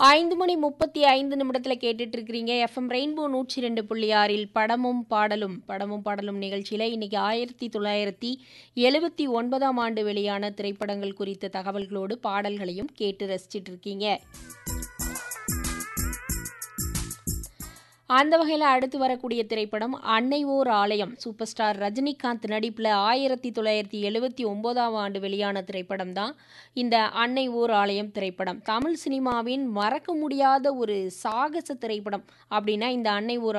ஐந்து மணி முப்பத்தி ஐந்து நிமிடத்தில் கேட்டுட்டு இருக்கிறீங்க எஃப்எம் ரெயின்போ நூற்றி ரெண்டு புள்ளி ஆறில் படமும் பாடலும் படமும் பாடலும் நிகழ்ச்சியில் இன்னைக்கு ஆயிரத்தி தொள்ளாயிரத்தி எழுபத்தி ஒன்பதாம் ஆண்டு வெளியான திரைப்படங்கள் குறித்த தகவல்களோடு பாடல்களையும் கேட்டு ரசிச்சிட்டு இருக்கீங்க அந்த வகையில் அடுத்து வரக்கூடிய திரைப்படம் அன்னை ஓர் ஆலயம் சூப்பர் ஸ்டார் ரஜினிகாந்த் நடிப்பில் ஆயிரத்தி தொள்ளாயிரத்தி எழுபத்தி ஒம்போதாம் ஆண்டு வெளியான திரைப்படம் தான் இந்த அன்னை ஓர் ஆலயம் திரைப்படம் தமிழ் சினிமாவின் மறக்க முடியாத ஒரு சாகச திரைப்படம் அப்படின்னா இந்த அன்னை ஓர்